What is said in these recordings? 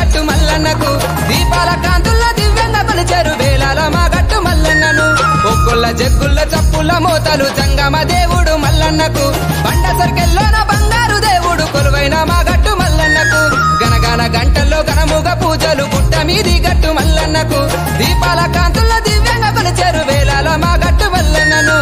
గట్టు మల్లన్నకు దీపాల కాంతుల్ల దివ్యంగా కొలిచారు వేలాల మా గట్టు మల్లన్నను ఒక్కొల్ల జగ్గుల్ల చప్పుల మోతలు జంగమ దేవుడు మల్లన్నకు బండ సర్కెల్లోన బంగారు దేవుడు కొలువైన మా గట్టు మల్లన్నకు గనగన గంటల్లో గణముగ పూజలు గుట్ట మీది గట్టు మల్లన్నకు దీపాల కాంతుల్ల దివ్యంగా కొలిచారు వేలాల మా గట్టు మల్లన్నను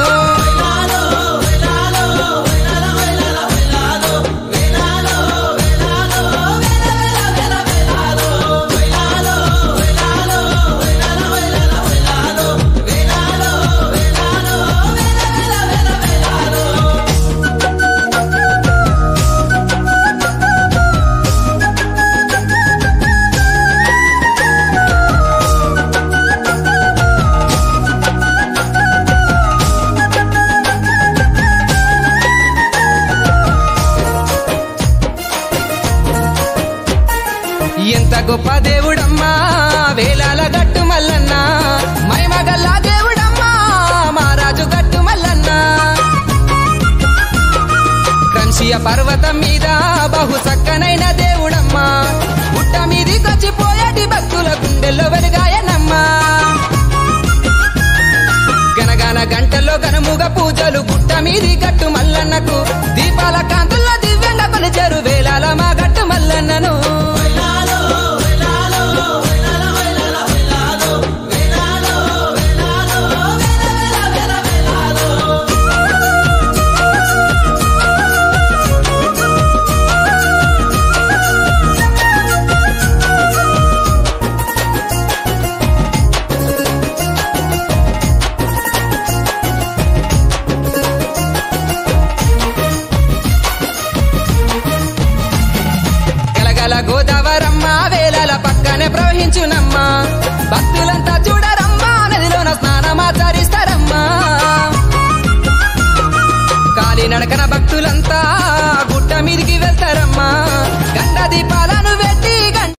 ఎంత గొప్ప దేవుడమ్మా వేలాల గట్టు మల్లన్న మైమగల్లా దేవుడమ్మా మహారాజు గట్టు మల్లన్న కంశియ పర్వతం మీద బహు చక్కనైన దేవుడమ్మా గుట్ట మీదికొచ్చి పోయేటి భక్తుల గుండెల్లో వెలుగాయనమ్మా గనగన గంటల్లో గనముగ పూజలు గుట్ట మీది గట్టు మల్లన్నకు దీపాల కాంతుల్లో దివ్యంగా కొలిచారు వేలాల మా